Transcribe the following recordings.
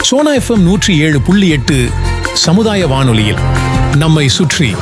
Sona FM நூற்றி ஏழு புள்ளி எட்டு சமுதாய வானொலியில் நம்மை சுற்றி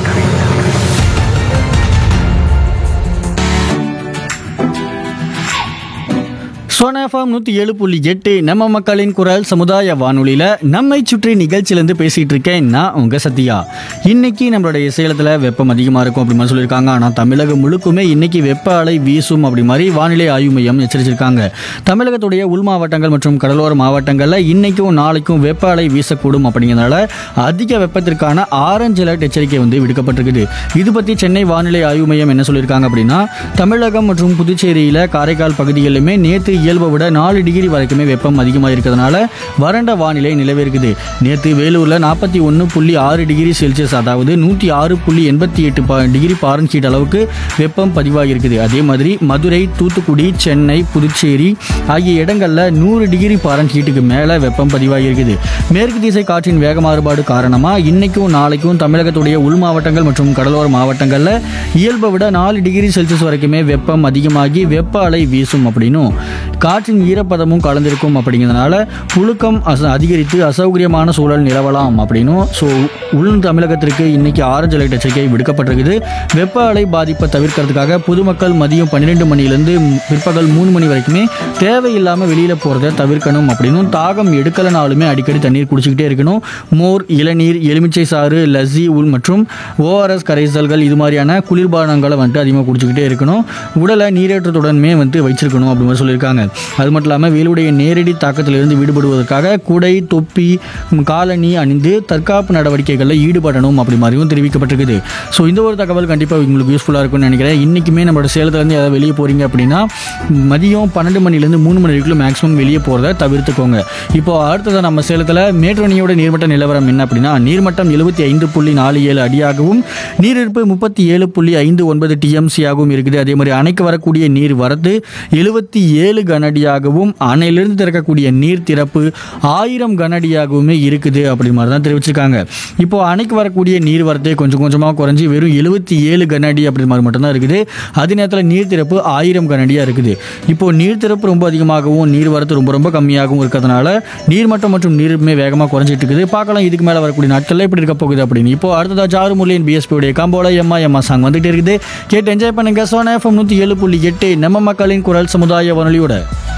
சோனாஃபாம் நூற்றி ஏழு புள்ளி எட்டு நம்ம மக்களின் குரல் சமுதாய வானொலியில் நம்மை சுற்றி நிகழ்ச்சியிலேருந்து பேசிகிட்டு இருக்கேன் நான் உங்கள் சத்யா இன்னைக்கு நம்மளுடைய சேலத்தில் வெப்பம் அதிகமாக இருக்கும் அப்படி மாதிரி சொல்லியிருக்காங்க ஆனால் தமிழகம் முழுக்குமே இன்னைக்கு வெப்ப அலை வீசும் அப்படி மாதிரி வானிலை ஆய்வு மையம் எச்சரிச்சிருக்காங்க தமிழகத்துடைய உள் மாவட்டங்கள் மற்றும் கடலோர மாவட்டங்களில் இன்னைக்கும் நாளைக்கும் வெப்ப அலை வீசக்கூடும் அப்படிங்கிறதுனால அதிக வெப்பத்திற்கான ஆரஞ்சு அலர்ட் எச்சரிக்கை வந்து விடுக்கப்பட்டிருக்குது இது பற்றி சென்னை வானிலை ஆய்வு மையம் என்ன சொல்லியிருக்காங்க அப்படின்னா தமிழகம் மற்றும் புதுச்சேரியில் காரைக்கால் பகுதிகளிலுமே நேற்று இயல்பை விட நாலு டிகிரி வரைக்குமே வெப்பம் அதிகமாக இருக்கிறதுனால வறண்ட வானிலை நிலவிருக்குது நேற்று வேலூரில் நாற்பத்தி ஒன்று புள்ளி ஆறு டிகிரி செல்சியஸ் அதாவது நூற்றி ஆறு புள்ளி எண்பத்தி எட்டு பா டிகிரி பாரன்ஹீட் அளவுக்கு வெப்பம் பதிவாகியிருக்குது அதே மாதிரி மதுரை தூத்துக்குடி சென்னை புதுச்சேரி ஆகிய இடங்களில் நூறு டிகிரி பாரன்ஹீட்டுக்கு மேலே வெப்பம் பதிவாகியிருக்குது மேற்கு திசை காற்றின் வேக மாறுபாடு காரணமாக இன்னைக்கும் நாளைக்கும் தமிழகத்துடைய உள் மாவட்டங்கள் மற்றும் கடலோர மாவட்டங்களில் இயல்பை விட நாலு டிகிரி செல்சியஸ் வரைக்குமே வெப்பம் அதிகமாகி வெப்ப அலை வீசும் அப்படின்னும் காற்றின் ஈரப்பதமும் கலந்திருக்கும் அப்படிங்கிறதுனால புழுக்கம் அச அதிகரித்து அசௌகரியமான சூழல் நிலவலாம் அப்படின்னும் ஸோ உள் தமிழகத்திற்கு இன்னைக்கு ஆரஞ்சு அலர்ட் எச்சரிக்கை விடுக்கப்பட்டிருக்குது வெப்ப அலை பாதிப்பை தவிர்க்கிறதுக்காக பொதுமக்கள் மதியம் பன்னிரெண்டு மணிலேருந்து பிற்பகல் மூணு மணி வரைக்குமே தேவையில்லாமல் வெளியில் போகிறத தவிர்க்கணும் அப்படின்னும் தாகம் எடுக்கலனாலுமே அடிக்கடி தண்ணீர் குடிச்சிக்கிட்டே இருக்கணும் மோர் இளநீர் எலுமிச்சை சாறு லஸ்ஸி உள் மற்றும் ஓஆர்எஸ் கரைசல்கள் இது மாதிரியான குளிர்பானங்களை வந்துட்டு அதிகமாக குடிச்சிக்கிட்டே இருக்கணும் உடலை நீரேற்றத்துடனுமே வந்து வச்சிருக்கணும் அப்படி மாதிரி சொல்லியிருக்காங்க அது மட்டும் இல்லாமல் வெயிலுடைய நேரடி தாக்கத்திலிருந்து விடுபடுவதற்காக குடை தொப்பி ம், காலணி அணிந்து தற்காப்பு நடவடிக்கைகளில் ஈடுபடணும் அப்படி மாதிரியும் தெரிவிக்கப்பட்டிருக்குது ஸோ இந்த ஒரு தகவல் கண்டிப்பாக உங்களுக்கு யூஸ்ஃபுல்லாக இருக்கும்னு நினைக்கிறேன் இன்றைக்குமே நம்மளோட சேலத்துலேருந்து யாராவது வெளியே போகிறீங்க அப்படின்னா மதியம் பன்னெண்டு மணிலேருந்து மூணு மணி வரைக்கும் மேக்ஸிமம் வெளியே போகிறத தவிர்த்துக்கோங்க இப்போ அடுத்தது நம்ம சேலத்தில் மேட்டணியோட நீர்மட்ட நிலவரம் என்ன அப்படின்னா நீர்மட்டம் எழுபத்தி ஐந்து புள்ளி நாலு ஏழு அடியாகவும் நீரிருப்பு முப்பத்தி ஏழு புள்ளி ஐந்து ஒன்பது டிஎம்சியாகவும் இருக்குது அதே மாதிரி அணைக்கு வரக்கூடிய நீர் வரத்து எழுபத்தி ஏழு கனஅடியாகவும் அணையிலிருந்து திறக்கக்கூடிய நீர் திறப்பு ஆயிரம் கனஅடியாகவுமே இருக்குது அப்படி மாதிரி தான் தெரிவிச்சிருக்காங்க இப்போ அணைக்கு வரக்கூடிய நீர் வரத்து கொஞ்சம் கொஞ்சமாக குறைஞ்சி வெறும் எழுபத்தி ஏழு கனஅடி அப்படி மாதிரி மட்டும்தான் இருக்குது அதே நேரத்தில் நீர் திறப்பு ஆயிரம் கனஅடியாக இருக்குது இப்போ நீர் திறப்பு ரொம்ப அதிகமாகவும் நீர் வரத்து ரொம்ப ரொம்ப கம்மியாகவும் இருக்கிறதுனால நீர்மட்டம் மற்றும் நீருமே வேகமாக குறைஞ்சிட்டு இருக்குது பார்க்கலாம் இதுக்கு மேலே வரக்கூடிய நாட்களில் எப்படி இருக்க போகுது அப்படின்னு இப்போ அடுத்ததா ஜாரு முல்லியன் பிஎஸ்பியுடைய காம்போல எம்மா எம்மா சாங் வந்துட்டு இருக்குது கேட்டு என்ஜாய் பண்ணுங்க சோனா எஃப்எம் நூற்றி ஏழு புள்ளி எட்டு நம்ம மக்களின் குரல் சமுதாய வானொலியோட